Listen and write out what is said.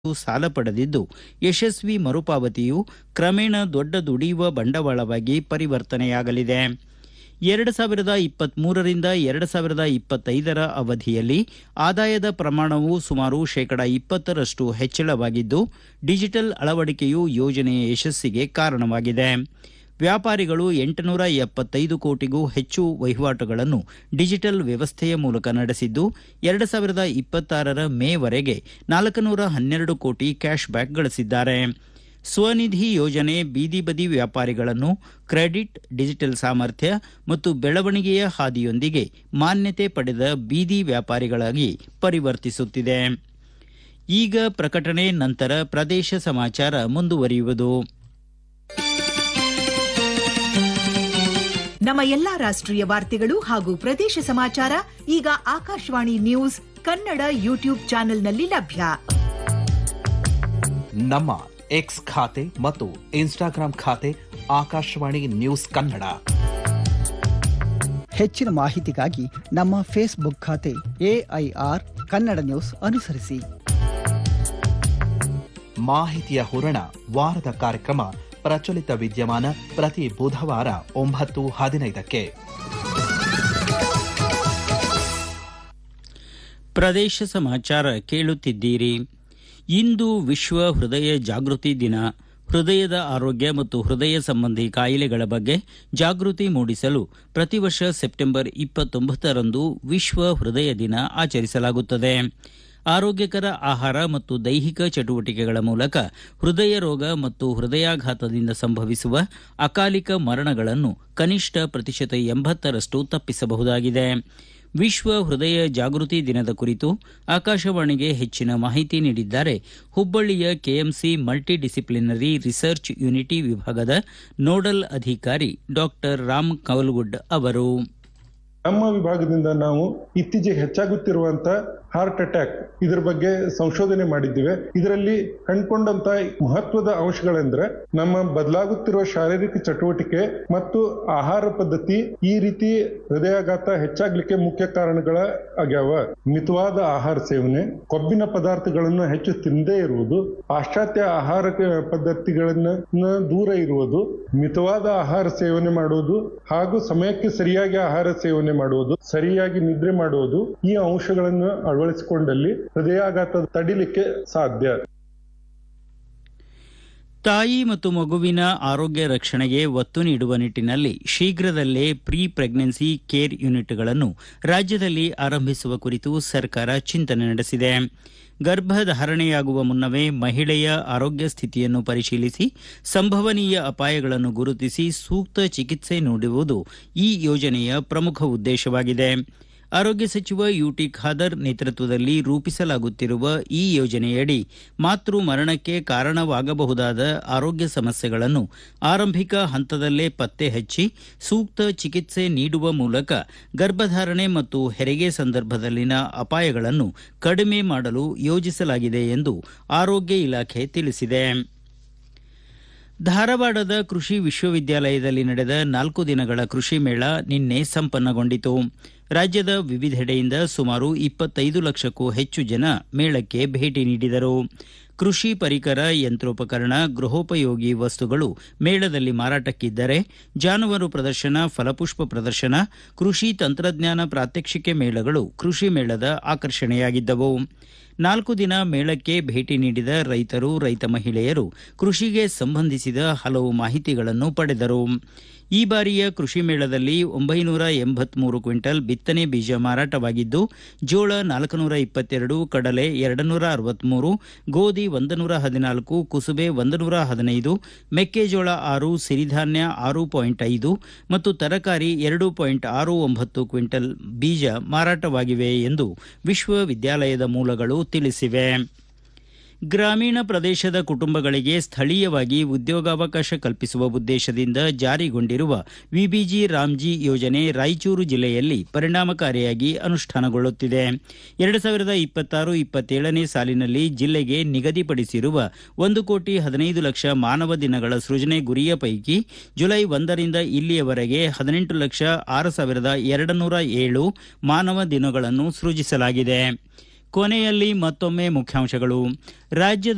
ಸಾಲ ಪಡೆದಿದ್ದು ಯಶಸ್ವಿ ಮರುಪಾವತಿಯು ಕ್ರಮೇಣ ದೊಡ್ಡ ದುಡಿಯುವ ಬಂಡವಾಳವಾಗಿ ಪರಿವರ್ತನೆಯಾಗಲಿದೆ ಎರಡು ಸಾವಿರದ ಇಪ್ಪತ್ಮೂರರಿಂದ ಎರಡು ಸಾವಿರದ ಇಪ್ಪತ್ತೈದರ ಅವಧಿಯಲ್ಲಿ ಆದಾಯದ ಪ್ರಮಾಣವು ಸುಮಾರು ಶೇಕಡ ಇಪ್ಪತ್ತರಷ್ಟು ಹೆಚ್ಚಳವಾಗಿದ್ದು ಡಿಜಿಟಲ್ ಅಳವಡಿಕೆಯು ಯೋಜನೆಯ ಯಶಸ್ಸಿಗೆ ಕಾರಣವಾಗಿದೆ ವ್ಯಾಪಾರಿಗಳು ಎಂಟುನೂರ ಎಪ್ಪತ್ತೈದು ಕೋಟಿಗೂ ಹೆಚ್ಚು ವಹಿವಾಟುಗಳನ್ನು ಡಿಜಿಟಲ್ ವ್ಯವಸ್ಥೆಯ ಮೂಲಕ ನಡೆಸಿದ್ದು ಎರಡು ಸಾವಿರದ ಇಪ್ಪತ್ತಾರರ ಮೇವರೆಗೆ ನಾಲ್ಕುನೂರ ಹನ್ನೆರಡು ಕೋಟಿ ಕ್ಯಾಶ್ ಬ್ಯಾಕ್ ಗಳಿಸಿದ್ದಾರೆ ಸ್ವನಿಧಿ ಯೋಜನೆ ಬೀದಿ ಬದಿ ವ್ಯಾಪಾರಿಗಳನ್ನು ಕ್ರೆಡಿಟ್ ಡಿಜಿಟಲ್ ಸಾಮರ್ಥ್ಯ ಮತ್ತು ಬೆಳವಣಿಗೆಯ ಹಾದಿಯೊಂದಿಗೆ ಮಾನ್ಯತೆ ಪಡೆದ ಬೀದಿ ವ್ಯಾಪಾರಿಗಳಾಗಿ ಪರಿವರ್ತಿಸುತ್ತಿದೆ ಈಗ ಪ್ರಕಟಣೆ ನಂತರ ಪ್ರದೇಶ ಸಮಾಚಾರ ಮುಂದುವರಿಯುವುದು ನಮ್ಮ ಎಲ್ಲಾ ರಾಷ್ಟ್ರೀಯ ವಾರ್ತೆಗಳು ಹಾಗೂ ಪ್ರದೇಶ ಸಮಾಚಾರ ಈಗ ಆಕಾಶವಾಣಿ ನ್ಯೂಸ್ ಕನ್ನಡ ಯೂಟ್ಯೂಬ್ ಚಾನೆಲ್ನಲ್ಲಿ ಲಭ್ಯ ನಮ್ಮ ಎಕ್ಸ್ ಖಾತೆ ಮತ್ತು ಇನ್ಸ್ಟಾಗ್ರಾಂ ಖಾತೆ ಆಕಾಶವಾಣಿ ನ್ಯೂಸ್ ಕನ್ನಡ ಹೆಚ್ಚಿನ ಮಾಹಿತಿಗಾಗಿ ನಮ್ಮ ಫೇಸ್ಬುಕ್ ಖಾತೆ ಎಐಆರ್ ಕನ್ನಡ ನ್ಯೂಸ್ ಅನುಸರಿಸಿ ಮಾಹಿತಿಯ ಹೂರಣ ವಾರದ ಕಾರ್ಯಕ್ರಮ ಪ್ರಚಲಿತ ವಿದ್ಯಮಾನ ಪ್ರತಿ ಬುಧವಾರ ಒಂಬತ್ತು ಹದಿನೈದಕ್ಕೆ ಪ್ರದೇಶ ಸಮಾಚಾರ ಕೇಳುತ್ತಿದ್ದೀರಿ ಇಂದು ವಿಶ್ವ ಹೃದಯ ಜಾಗೃತಿ ದಿನ ಹೃದಯದ ಆರೋಗ್ಯ ಮತ್ತು ಹೃದಯ ಸಂಬಂಧಿ ಕಾಯಿಲೆಗಳ ಬಗ್ಗೆ ಜಾಗೃತಿ ಮೂಡಿಸಲು ಪ್ರತಿ ವರ್ಷ ಸೆಪ್ಟೆಂಬರ್ ಇಪ್ಪತ್ತೊಂಬತ್ತರಂದು ವಿಶ್ವ ಹೃದಯ ದಿನ ಆಚರಿಸಲಾಗುತ್ತದೆ ಆರೋಗ್ಯಕರ ಆಹಾರ ಮತ್ತು ದೈಹಿಕ ಚಟುವಟಿಕೆಗಳ ಮೂಲಕ ಹೃದಯ ರೋಗ ಮತ್ತು ಹೃದಯಾಘಾತದಿಂದ ಸಂಭವಿಸುವ ಅಕಾಲಿಕ ಮರಣಗಳನ್ನು ಕನಿಷ್ಠ ಪ್ರತಿಶತ ಎಂಬತ್ತರಷ್ಟು ತಪ್ಪಿಸಬಹುದಾಗಿದೆ ವಿಶ್ವ ಹೃದಯ ಜಾಗೃತಿ ದಿನದ ಕುರಿತು ಆಕಾಶವಾಣಿಗೆ ಹೆಚ್ಚಿನ ಮಾಹಿತಿ ನೀಡಿದ್ದಾರೆ ಹುಬ್ಬಳ್ಳಿಯ KMC multi disciplinary research unity ವಿಭಾಗದ ನೋಡಲ್ ಅಧಿಕಾರಿ ಡಾಕ್ಟರ್ ರಾಮ್ ಕೌಲ್ಗುಡ್ ಅವರು ನಮ್ಮ ವಿಭಾಗದಿಂದ ನಾವು ಇತ್ತೀಚೆಗೆ ಹೆಚ್ಚಾಗುತ್ತಿರುವಂತ ಹಾರ್ಟ್ ಅಟ್ಯಾಕ್ ಇದರ ಬಗ್ಗೆ ಸಂಶೋಧನೆ ಮಾಡಿದ್ದೇವೆ ಇದರಲ್ಲಿ ಕಂಡುಕೊಂಡಂತ ಮಹತ್ವದ ಅಂಶಗಳೆಂದ್ರೆ ನಮ್ಮ ಬದಲಾಗುತ್ತಿರುವ ಶಾರೀರಿಕ ಚಟುವಟಿಕೆ ಮತ್ತು ಆಹಾರ ಪದ್ಧತಿ ಈ ರೀತಿ ಹೃದಯಾಘಾತ ಹೆಚ್ಚಾಗ್ಲಿಕ್ಕೆ ಮುಖ್ಯ ಕಾರಣಗಳ ಆಗ್ಯಾವ ಮಿತವಾದ ಆಹಾರ ಸೇವನೆ ಕೊಬ್ಬಿನ ಪದಾರ್ಥಗಳನ್ನು ಹೆಚ್ಚು ತಿನ್ನದೇ ಇರುವುದು ಪಾಶ್ಚಾತ್ಯ ಆಹಾರ ಪದ್ಧತಿಗಳನ್ನ ದೂರ ಇರುವುದು ಮಿತವಾದ ಆಹಾರ ಸೇವನೆ ಮಾಡುವುದು ಹಾಗೂ ಸಮಯಕ್ಕೆ ಸರಿಯಾಗಿ ಆಹಾರ ಸೇವನೆ ಮಾಡುವುದು ಸರಿಯಾಗಿ ನಿದ್ರೆ ಮಾಡುವುದು ಈ ಅಂಶಗಳನ್ನು ಅಳವಡಿಸಿಕೊಂಡಲ್ಲಿ ಹೃದಯಾಘಾತ ತಡಿಲಿಕ್ಕೆ ಸಾಧ್ಯ ತಾಯಿ ಮತ್ತು ಮಗುವಿನ ಆರೋಗ್ಯ ರಕ್ಷಣೆಗೆ ಒತ್ತು ನೀಡುವ ನಿಟ್ಟಿನಲ್ಲಿ ಶೀಘ್ರದಲ್ಲೇ ಪ್ರೀ ಪ್ರೆಗ್ನೆನ್ಸಿ ಕೇರ್ ಯೂನಿಟ್ಗಳನ್ನು ರಾಜ್ಯದಲ್ಲಿ ಆರಂಭಿಸುವ ಕುರಿತು ಸರ್ಕಾರ ಚಿಂತನೆ ನಡೆಸಿದೆ ಗರ್ಭಧಾರಣೆಯಾಗುವ ಮುನ್ನವೇ ಮಹಿಳೆಯ ಆರೋಗ್ಯ ಸ್ಥಿತಿಯನ್ನು ಪರಿಶೀಲಿಸಿ ಸಂಭವನೀಯ ಅಪಾಯಗಳನ್ನು ಗುರುತಿಸಿ ಸೂಕ್ತ ಚಿಕಿತ್ಸೆ ನೀಡುವುದು ಈ ಯೋಜನೆಯ ಪ್ರಮುಖ ಉದ್ದೇಶವಾಗಿದೆ ಆರೋಗ್ಯ ಸಚಿವ ಯುಟಿ ಖಾದರ್ ನೇತೃತ್ವದಲ್ಲಿ ರೂಪಿಸಲಾಗುತ್ತಿರುವ ಈ ಯೋಜನೆಯಡಿ ಮಾತೃ ಮರಣಕ್ಕೆ ಕಾರಣವಾಗಬಹುದಾದ ಆರೋಗ್ಯ ಸಮಸ್ಯೆಗಳನ್ನು ಆರಂಭಿಕ ಹಂತದಲ್ಲೇ ಪತ್ತೆ ಹಚ್ಚಿ ಸೂಕ್ತ ಚಿಕಿತ್ಸೆ ನೀಡುವ ಮೂಲಕ ಗರ್ಭಧಾರಣೆ ಮತ್ತು ಹೆರಿಗೆ ಸಂದರ್ಭದಲ್ಲಿನ ಅಪಾಯಗಳನ್ನು ಕಡಿಮೆ ಮಾಡಲು ಯೋಜಿಸಲಾಗಿದೆ ಎಂದು ಆರೋಗ್ಯ ಇಲಾಖೆ ತಿಳಿಸಿದೆ ಧಾರವಾಡದ ಕೃಷಿ ವಿಶ್ವವಿದ್ಯಾಲಯದಲ್ಲಿ ನಡೆದ ನಾಲ್ಕು ದಿನಗಳ ಕೃಷಿ ಮೇಳ ನಿನ್ನೆ ಸಂಪನ್ನಗೊಂಡಿತು ರಾಜ್ಯದ ವಿವಿಧೆಡೆಯಿಂದ ಸುಮಾರು ಇಪ್ಪತ್ತೈದು ಲಕ್ಷಕ್ಕೂ ಹೆಚ್ಚು ಜನ ಮೇಳಕ್ಕೆ ಭೇಟಿ ನೀಡಿದರು ಕೃಷಿ ಪರಿಕರ ಯಂತ್ರೋಪಕರಣ ಗೃಹೋಪಯೋಗಿ ವಸ್ತುಗಳು ಮೇಳದಲ್ಲಿ ಮಾರಾಟಕ್ಕಿದ್ದರೆ ಜಾನುವಾರು ಪ್ರದರ್ಶನ ಫಲಪುಷ್ಪ ಪ್ರದರ್ಶನ ಕೃಷಿ ತಂತ್ರಜ್ಞಾನ ಪ್ರಾತ್ಯಕ್ಷಿಕೆ ಮೇಳಗಳು ಕೃಷಿ ಮೇಳದ ಆಕರ್ಷಣೆಯಾಗಿದ್ದವು ನಾಲ್ಕು ದಿನ ಮೇಳಕ್ಕೆ ಭೇಟಿ ನೀಡಿದ ರೈತರು ರೈತ ಮಹಿಳೆಯರು ಕೃಷಿಗೆ ಸಂಬಂಧಿಸಿದ ಹಲವು ಮಾಹಿತಿಗಳನ್ನು ಪಡೆದರು ಈ ಬಾರಿಯ ಕೃಷಿ ಮೇಳದಲ್ಲಿ ಒಂಬೈನೂರ ಎಂಬತ್ಮೂರು ಕ್ವಿಂಟಲ್ ಬಿತ್ತನೆ ಬೀಜ ಮಾರಾಟವಾಗಿದ್ದು ಜೋಳ ನಾಲ್ಕುನೂರ ಇಪ್ಪತ್ತೆರಡು ಕಡಲೆ ಎರಡು ನೂರ ಅರವತ್ಮೂರು ಗೋಧಿ ಒಂದು ನೂರ ಹದಿನಾಲ್ಕು ಕುಸುಬೆ ಒಂದು ನೂರ ಹದಿನೈದು ಮೆಕ್ಕೆಜೋಳ ಆರು ಸಿರಿಧಾನ್ಯ ಆರು ಪಾಯಿಂಟ್ ಐದು ಮತ್ತು ತರಕಾರಿ ಎರಡು ಪಾಯಿಂಟ್ ಆರು ಒಂಬತ್ತು ಕ್ವಿಂಟಲ್ ಬೀಜ ಮಾರಾಟವಾಗಿವೆ ಎಂದು ವಿಶ್ವವಿದ್ಯಾಲಯದ ಮೂಲಗಳು ತಿಳಿಸಿವೆ ಗ್ರಾಮೀಣ ಪ್ರದೇಶದ ಕುಟುಂಬಗಳಿಗೆ ಸ್ಥಳೀಯವಾಗಿ ಉದ್ಯೋಗಾವಕಾಶ ಕಲ್ಪಿಸುವ ಉದ್ದೇಶದಿಂದ ಜಾರಿಗೊಂಡಿರುವ ವಿಬಿಜಿ ರಾಮ್ಜಿ ಯೋಜನೆ ರಾಯಚೂರು ಜಿಲ್ಲೆಯಲ್ಲಿ ಪರಿಣಾಮಕಾರಿಯಾಗಿ ಅನುಷ್ಠಾನಗೊಳ್ಳುತ್ತಿದೆ ಎರಡು ಸಾವಿರದ ಇಪ್ಪತ್ತಾರು ಇಪ್ಪತ್ತೇಳನೇ ಸಾಲಿನಲ್ಲಿ ಜಿಲ್ಲೆಗೆ ನಿಗದಿಪಡಿಸಿರುವ ಒಂದು ಕೋಟಿ ಹದಿನೈದು ಲಕ್ಷ ಮಾನವ ದಿನಗಳ ಸೃಜನೆ ಗುರಿಯ ಪೈಕಿ ಜುಲೈ ಒಂದರಿಂದ ಇಲ್ಲಿಯವರೆಗೆ ಹದಿನೆಂಟು ಲಕ್ಷ ಆರು ಸಾವಿರದ ಎರಡು ನೂರ ಏಳು ಮಾನವ ದಿನಗಳನ್ನು ಸೃಜಿಸಲಾಗಿದೆ ಕೊನೆಯಲ್ಲಿ ಮತ್ತೊಮ್ಮೆ ಮುಖ್ಯಾಂಶಗಳು ರಾಜ್ಯದ